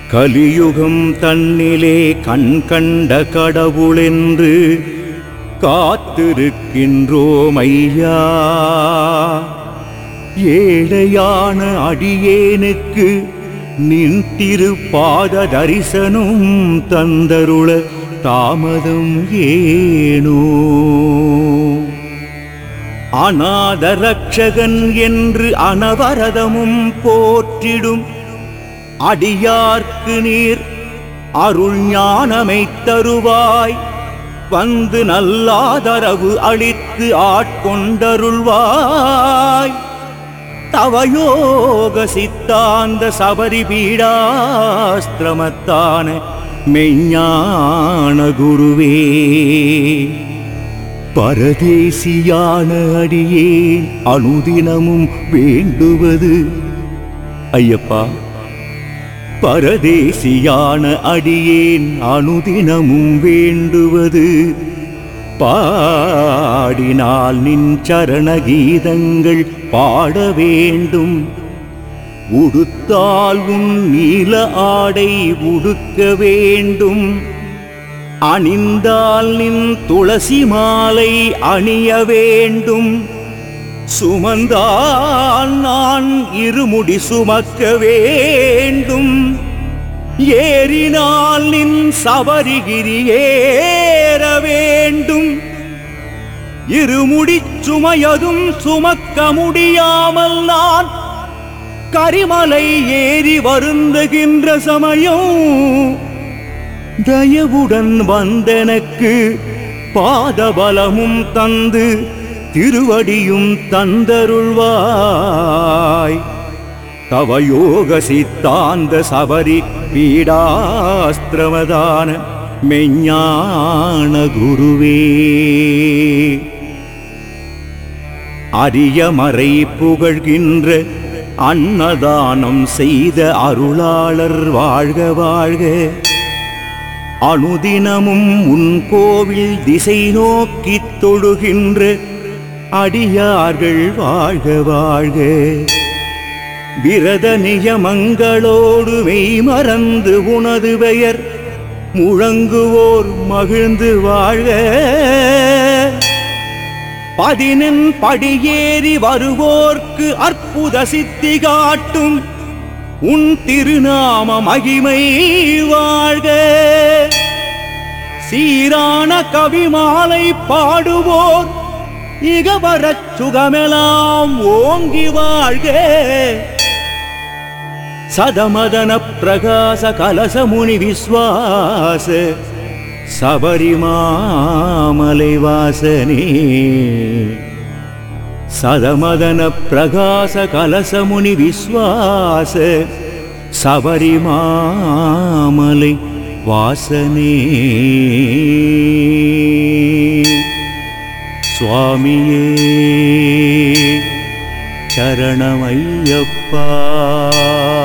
கலியுகம் தன்னிலே கண் கண்ட கடவுளென்று காத்திருக்கின்றோம் ஐயா ஏழையான அடியேனுக்கு நின் திருப்பாத தரிசனம் தந்தருள தாமதம் ஏனோ அநாத ரட்சகன் என்று அனவரதமும் போற்றிடும் அடியார்க்கு நீர் அருள் ஞானமை தருவாய் வந்து நல்லாதரவு அளித்து ஆட்கொண்டருள்வாய் தவயோக சித்தாந்த சபரி பீடாஸ்திரமத்தான மெஞ்ஞான குருவே பரதேசியான அடியே அனுதினமும் வேண்டுவது ஐயப்பா பரதேசியான அடியேன் அனுதினமும் வேண்டுவது பாடினால் நின் சரண கீதங்கள் பாட வேண்டும் உடுத்தால் உன் நீல ஆடை உடுக்க வேண்டும் அணிந்தால் நின் துளசி மாலை அணிய வேண்டும் சுமந்தால் நான் இருமுடி சுமக்க வேண்டும் ஏறினால் நின் சபரிகிரி ஏற வேண்டும் இருமுடி சுமையதும் சுமக்க முடியாமல் நான் கரிமலை ஏறி வருந்துகின்ற சமயம் தயவுடன் வந்தனக்கு பாதபலமும் தந்து திருவடியும் தந்தருள்வாய் தவயோக சித்தாந்த சபரி பீடாஸ்திரமதான மெஞ்ஞான குருவே அரிய மறை புகழ்கின்ற அன்னதானம் செய்த அருளாளர் வாழ்க வாழ்க அனுதினமும் உன் கோவில் திசை நோக்கித் தொழுகின்ற அடியார்கள் வாழ்க வாழ்க விரத நியமங்களோடு மெய் மறந்து உனது பெயர் முழங்குவோர் மகிழ்ந்து வாழ்க பதினெண் படியேறி வருவோர்க்கு அற்புத சித்தி காட்டும் உன் திருநாம மகிமை வாழ்க சீரான கவிமாலை பாடுவோர் இகவரச் சுகமெல்லாம் ஓங்கி வாழ்க சதமதன பிரகாச கலசமுனி விஸ்வாச சபரிமாமலை வாசனே சதமதன பிரகாச கலசமுனி விஸ்வாச சபரிமாமலை வாசனே சுவாமியே சரணமையப்பா